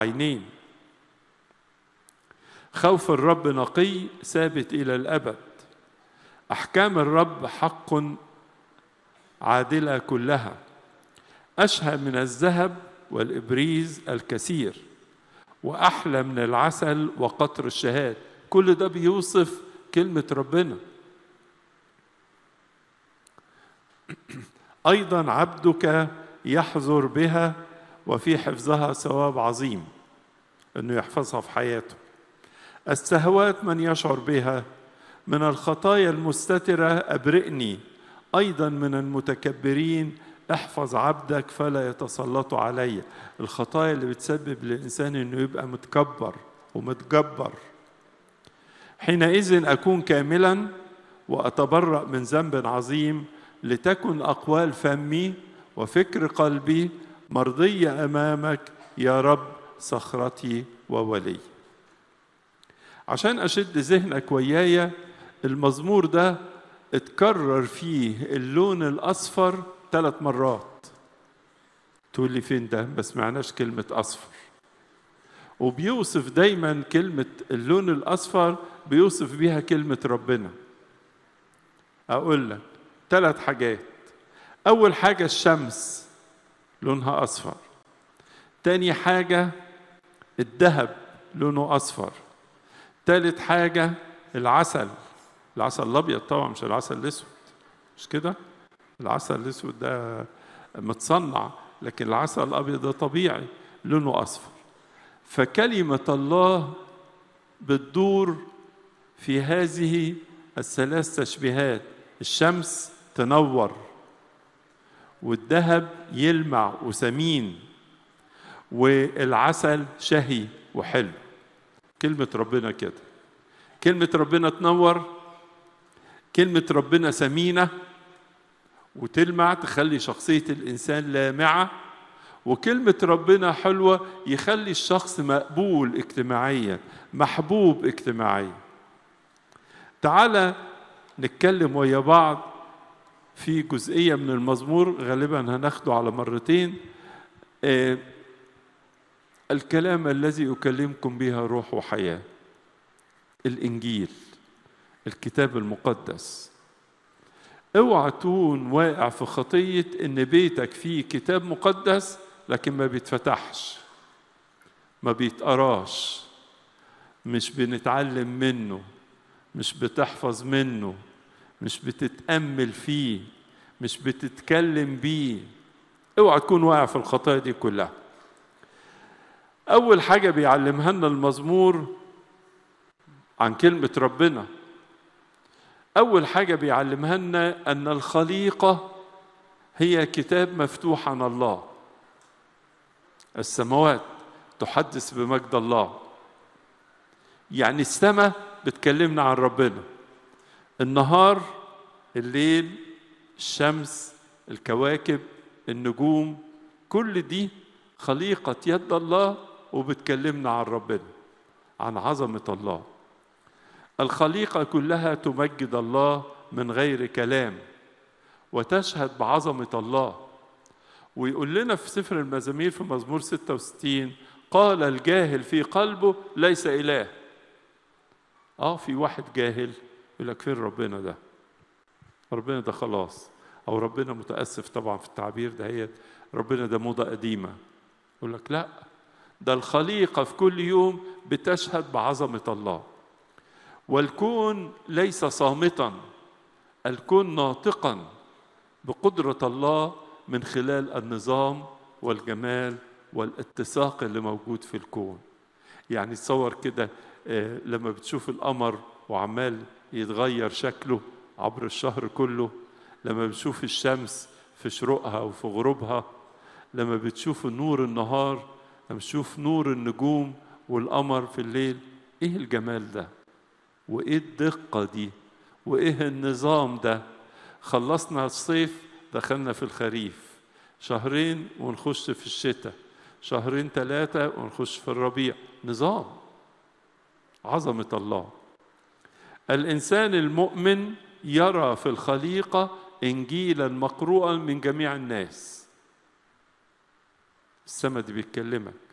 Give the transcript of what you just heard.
عينين خوف الرب نقي ثابت الى الابد احكام الرب حق عادله كلها اشهى من الذهب والابريز الكثير واحلى من العسل وقطر الشهاد كل ده بيوصف كلمه ربنا ايضا عبدك يحذر بها وفي حفظها ثواب عظيم انه يحفظها في حياته السهوات من يشعر بها من الخطايا المستتره ابرئني ايضا من المتكبرين احفظ عبدك فلا يتسلطوا علي الخطايا اللي بتسبب للانسان انه يبقى متكبر ومتجبر حينئذ اكون كاملا واتبرأ من ذنب عظيم لتكن اقوال فمي وفكر قلبي مرضيه امامك يا رب صخرتي وولي عشان اشد ذهنك ويايا المزمور ده اتكرر فيه اللون الاصفر ثلاث مرات تقول لي فين ده ما سمعناش كلمه اصفر وبيوصف دايما كلمه اللون الاصفر بيوصف بيها كلمه ربنا اقول لك ثلاث حاجات اول حاجه الشمس لونها اصفر تاني حاجه الذهب لونه اصفر تالت حاجه العسل العسل الابيض طبعا مش العسل الاسود مش كده العسل الاسود ده متصنع لكن العسل الابيض ده طبيعي لونه اصفر فكلمه الله بتدور في هذه الثلاث تشبيهات الشمس تنور والذهب يلمع وثمين والعسل شهي وحلو كلمة ربنا كده كلمة ربنا تنور كلمة ربنا ثمينة وتلمع تخلي شخصية الإنسان لامعة وكلمة ربنا حلوة يخلي الشخص مقبول اجتماعيا محبوب اجتماعيا تعالى نتكلم ويا بعض في جزئية من المزمور غالبا هناخده على مرتين آه الكلام الذي أكلمكم بها روح وحياة الإنجيل الكتاب المقدس اوعى تكون واقع في خطية إن بيتك فيه كتاب مقدس لكن ما بيتفتحش ما بيتقراش مش بنتعلم منه مش بتحفظ منه مش بتتأمل فيه مش بتتكلم بيه اوعى تكون واقع في الخطايا دي كلها أول حاجة بيعلمها لنا المزمور عن كلمة ربنا أول حاجة بيعلمها لنا أن الخليقة هي كتاب مفتوح عن الله السماوات تحدث بمجد الله يعني السماء بتكلمنا عن ربنا النهار الليل الشمس الكواكب النجوم كل دي خليقة يد الله وبتكلمنا عن ربنا عن عظمة الله الخليقة كلها تمجد الله من غير كلام وتشهد بعظمة الله ويقول لنا في سفر المزامير في مزمور 66 قال الجاهل في قلبه ليس إله اه في واحد جاهل يقول لك فين ربنا ده ربنا ده خلاص او ربنا متاسف طبعا في التعبير ده هي ربنا ده موضه قديمه يقول لك لا ده الخليقه في كل يوم بتشهد بعظمه الله والكون ليس صامتا الكون ناطقا بقدره الله من خلال النظام والجمال والاتساق اللي موجود في الكون يعني تصور كده لما بتشوف القمر وعمال يتغير شكله عبر الشهر كله لما بتشوف الشمس في شروقها وفي غروبها لما بتشوف نور النهار لما بتشوف نور النجوم والقمر في الليل ايه الجمال ده وايه الدقه دي وايه النظام ده خلصنا الصيف دخلنا في الخريف شهرين ونخش في الشتاء شهرين ثلاثة ونخش في الربيع نظام عظمة الله الإنسان المؤمن يرى في الخليقة إنجيلا مقروءا من جميع الناس السما دي بيتكلمك